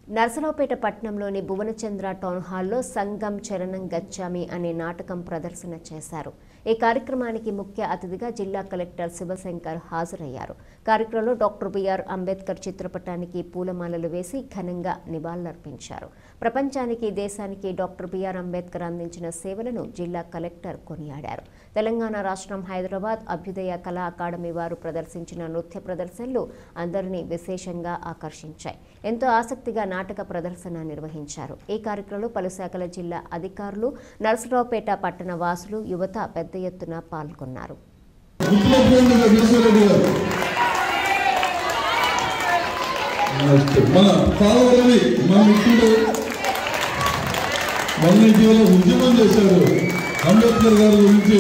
నరసరావుపేట పట్టణంలోని భువనచంద్ర టౌన్ హాల్లో సంగం చరణం గచ్చామి అనే నాటకం ప్రదర్శన చేశారు ఈ కార్యక్రమానికి ముఖ్య అతిథిగా జిల్లా కలెక్టర్ శివశంకర్ హాజరయ్యారు కార్యక్రమంలో డాక్టర్ బిఆర్ అంబేద్కర్ చిత్రపటానికి పూలమాలలు వేసి ఘనంగా నివాళులర్పించారు ప్రపంచానికి దేశానికి డాక్టర్ బిఆర్ అంబేద్కర్ అందించిన సేవలను జిల్లా కలెక్టర్ కొనియాడారు తెలంగాణ రాష్ట్రం హైదరాబాద్ అభ్యుదయ కళా అకాడమీ వారు ప్రదర్శించిన నృత్య ప్రదర్శనలు అందరినీ విశేషంగా ఆకర్షించాయి ఎంతో ఆసక్తిగా నాటక ప్రదర్శన నిర్వహించారు ఈ కార్యక్రమంలో పలు శాఖల జిల్లా అధికారులు నరసరావుపేట పట్టణ వాసులు యువత పెద్ద ఎత్తున పాల్గొన్నారు గుర్తుపెట్టుకోండి విశ్వరెడ్డి గారు నెక్స్ట్ మన పాలవరవి మన మిత్రుడు మొన్న ఇటీవల ఉద్యమం చేశారు అంబేద్కర్ గారి గురించి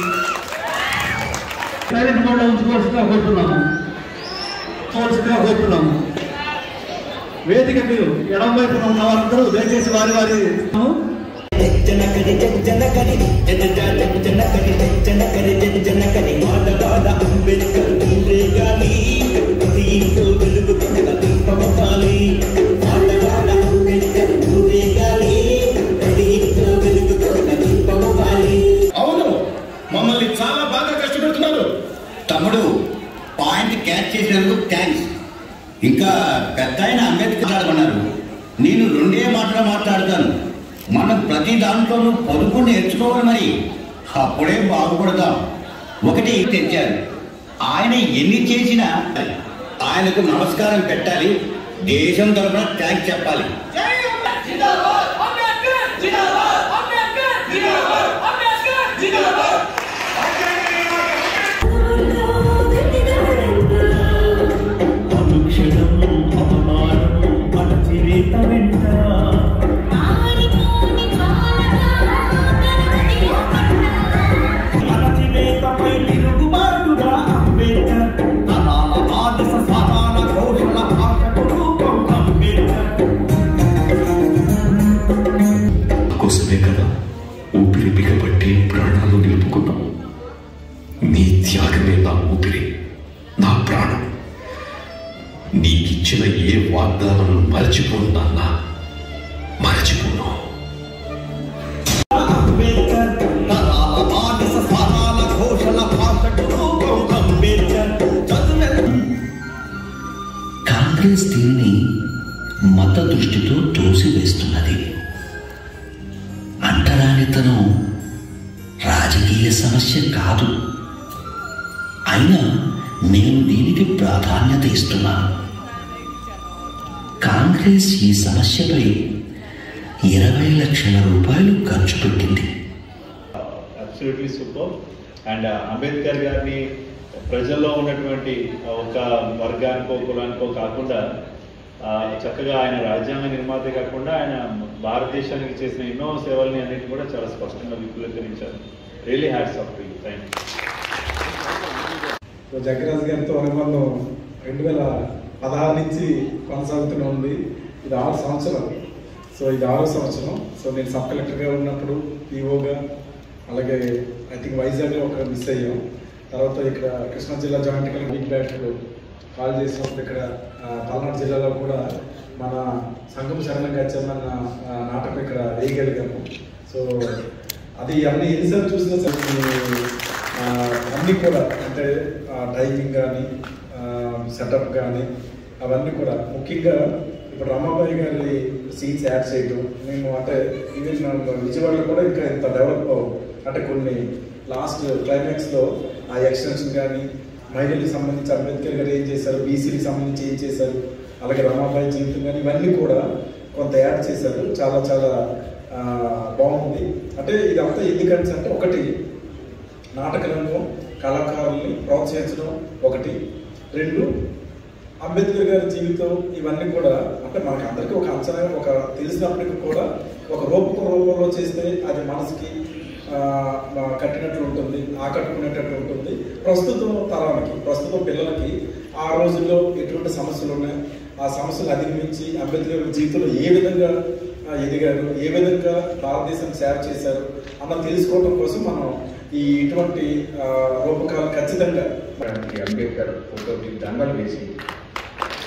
సైలెంట్ మోడ్లో ఉంచుకోవాల్సిందిగా కోరుతున్నాము కోవాల్సిందిగా కోరుతున్నాము వేదిక మీరు ఎడం వైపున ఉన్న వారందరూ దయచేసి వారి వారి జనకరి జనకరి జన జన జనకరి జనకరి జనకరి మాటవాడ అంబేద్కర్ ఊరే గాలి ప్రతి ఇంట్లో వెలుగు తెగ దీపమవ్వాలి మాటవాడ అంబేద్కర్ ఊరే గాలి ప్రతి ఇంట్లో వెలుగు తెగ దీపమవ్వాలి అవును మమ్మల్ని చాలా బాగా కష్టపెడుతున్నారు తమ్ముడు పాయింట్ క్యాచ్ చేసినందుకు థ్యాంక్స్ ఇంకా పెద్ద ఆయన అంబేద్కర్ ఆడమన్నారు నేను రెండే మాటలు మాట్లాడతాను మనం ప్రతి దాంట్లోనూ పొదుపు నేర్చుకోవాలి మరి అప్పుడే బాగుపడతాం ఒకటి తెచ్చారు ఆయన ఎన్ని చేసినా ఆయనకు నమస్కారం పెట్టాలి దేశం తరఫున థ్యాంక్స్ చెప్పాలి అనుక్షణం అవమానం అణచివేత వెంట అణచివేతపై తిరుగుబాటుగా అంబేద్కర్ తరాల ఆదర్శ సాధారణ కౌశల భాషకు రూపం అంబేద్కర్ కోసమే కదా ఊపిరి బిగబట్టి ప్రాణాలు నిలుపుకున్నాం నీ త్యాగమే నా ఊపిరి నా ప్రాణం నీకిచ్చిన ఏ వాగ్దానం మరచిపోను నాన్న మరచిపోను అంబేద్కర్ తరాల ఆదర్శ సాధారణ కౌశల భాషకు రూపం అంబేద్కర్ చదువు కాంగ్రెస్ దీన్ని మత దృష్టితో తోసివేస్తున్నది అంటరానితనం రాజకీయ సమస్య కాదు అయినా నేను దీనికి ప్రాధాన్యత ఇస్తున్నాను కాంగ్రెస్ ఈ సమస్యపై ఇరవై లక్షల రూపాయలు ఖర్చు పెట్టింది అబ్సల్యూట్లీ సూపర్ అండ్ అంబేద్కర్ గారిని ప్రజల్లో ఉన్నటువంటి ఒక వర్గానికో కులానికో కాకుండా ఆ, చక్కగా ఆయన రాజ్యాంగ నిర్మాతే కాకుండా ఆయన భారతదేశానికి చేసిన ఎన్నో సేవల్ని అన్నింటినీ కూడా చాలా స్పష్టంగా విపులీకరించారు really hats off you thank you Jaggaraju గారితో అనుబంధం రెండు వేల పదహారు నుంచి కొనసాగుతూనే ఉంది ఇది ఆరు సంవత్సరం సో ఇది ఆరో సంవత్సరం సో నేను సబ్ కలెక్టర్గా ఉన్నప్పుడు పీఓగా అలాగే ఐ థింక్ వైజాగ్లో ఒక మిస్ అయ్యాం తర్వాత ఇక్కడ కృష్ణా జిల్లా జాయింట్ కలెక్టర్ వీక్ బ్యాటర్లు కాల్ చేసినప్పుడు ఇక్కడ ఆ, పల్నాడు జిల్లాలో కూడా మన సంఘం శరణం గచ్చమన్న ఆ, నాటకం ఇక్కడ వేయగలిగాము సో అది అన్ని ఎన్నిసార్లు చూసినా సరే ఆ, అన్నీ కూడా అంటే టైమింగ్ కానీ సెటప్ కానీ అవన్నీ కూడా ముఖ్యంగా ఇప్పుడు రమాబాయి గారి సీన్స్ యాడ్ చేయడం మేము అంటే ఈవెన్ విజయవాడలో కూడా ఇంకా ఇంత డెవలప్ అంటే కొన్ని లాస్ట్ క్లైమాక్స్లో ఆ ఎక్స్టెన్షన్ కానీ మహిళలకు సంబంధించి అంబేద్కర్ గారు ఏం చేశారు బీసీలకు సంబంధించి ఏం చేశారు అలాగే రమాబాయి జీవితం కానీ ఇవన్నీ కూడా కొంత యాడ్ చేశారు చాలా చాలా ఆ, బాగుంది అంటే ఇదంతా ఎందుకంటే అంటే ఒకటి నాటక రంగం కళాకారుల్ని ప్రోత్సహించడం ఒకటి రెండు అంబేద్కర్ గారి జీవితం ఇవన్నీ కూడా అంటే మనకి అందరికీ ఒక అంచనా ఒక తెలిసినప్పటికీ కూడా ఒక రూపక రూపంలో చేస్తే అది మనసుకి ఆ, ఆ, కట్టినట్లు ఉంటుంది ఆకట్టుకునేటట్లు ఉంటుంది ప్రస్తుతం తరానికి ప్రస్తుతం పిల్లలకి ఆ రోజుల్లో ఎటువంటి సమస్యలు ఉన్నాయి ఆ సమస్యలు అధిగమించి అంబేద్కర్ గారి జీవితంలో ఏ విధంగా ఆ, ఎదిగారు ఏ విధంగా భారతదేశం సేవ చేశారు అన్న తెలుసుకోవడం కోసం మనం ఈ ఇటువంటి ఆ, రూపకాలు ఖచ్చితంగా అంబేద్కర్ ఫోటోకి దండలు వేసి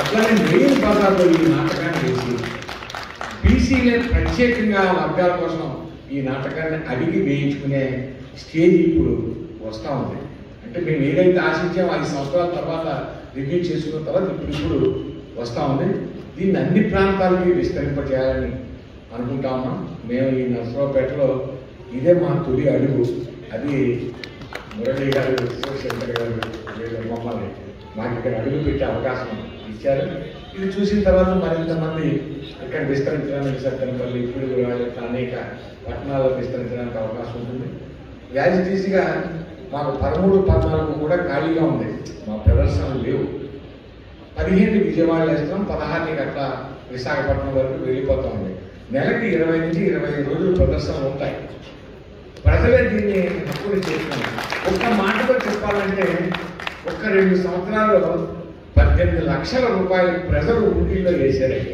అట్లానే మెయిన్ బజార్లో ఈ నాటకాన్ని వేసి బీసీలే ప్రత్యేకంగా వర్గాల కోసం ఈ నాటకాన్ని అడిగి వేయించుకునే స్టేజ్ ఇప్పుడు వస్తూ ఉంది అంటే మేము ఏదైతే ఆశించామో ఐదు సంవత్సరాల తర్వాత రివ్యూ చేసుకున్న తర్వాత ఇప్పుడు ఇప్పుడు వస్తూ ఉంది దీన్ని అన్ని ప్రాంతాలకి విస్తరింపజేయాలని అనుకుంటా ఉన్నాం మేము ఈ నర్సరావుపేటలో ఇదే మా తొలి అడుగు అది మురళి గారు శివశంకర్ గారు వీళ్ళ మమ్మల్ని మాకు ఇక్కడ అడుగు పెట్టే అవకాశం ఇచ్చారు ఇది చూసిన తర్వాత మరింత మంది ఇక్కడ విస్తరించడానికి సత్తెనపల్లి ఇప్పుడు అనేక పట్టణాల్లో విస్తరించడానికి అవకాశం ఉంటుంది యాజ్ ఈజీగా మాకు పదమూడు పద్నాలుగు కూడా ఖాళీగా ఉంది మా ప్రదర్శనలు లేవు పదిహేను విజయవాడ వేస్తాం పదహారుకి అట్లా విశాఖపట్నం వరకు వెళ్ళిపోతా ఉంది నెలకి ఇరవై నుంచి ఇరవై ఐదు రోజులు ప్రదర్శనలు ఉంటాయి ప్రజలే దీన్ని అప్పుడు చేస్తున్నారు ఒక్క మాటలో చెప్పాలంటే ఒక్క రెండు సంవత్సరాలు పద్దెనిమిది లక్షల రూపాయలు ప్రజలు ఊటీల్లో వేశారండి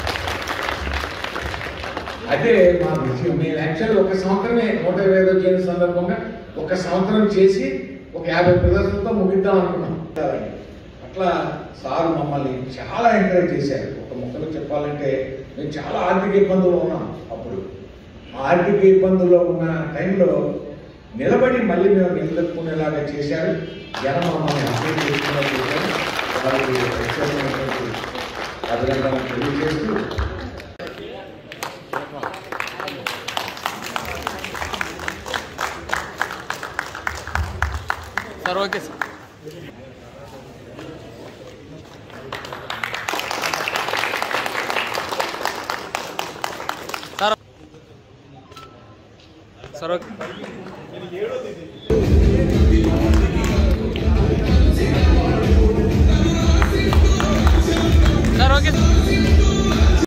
అదే మా విషయం మేము యాక్చువల్ ఒక సంవత్సరమే నూట ఇరవై ఐదో జయంతి సందర్భంగా ఒక సంవత్సరం చేసి ఒక యాభై ప్రదర్శనలతో ముగిద్దాం అనుకున్నాం అట్లా సార్ మమ్మల్ని చాలా ఎంకరేజ్ చేశారు ఒక ముక్కలు చెప్పాలంటే మేము చాలా ఆర్థిక ఇబ్బందులు ఉన్నాం అప్పుడు ఆ ఆర్థిక ఇబ్బందుల్లో ఉన్న టైంలో నిలబడి మళ్ళీ మేము నిలదొక్కునేలాగా చేశారు జనం మమ్మల్ని అర్థం చేసుకునేలా చేశారు వారికి ప్రత్యేకమైనటువంటి అభినందనలు తెలియజేస్తూ sir okay sir sir sir okay sir okay sir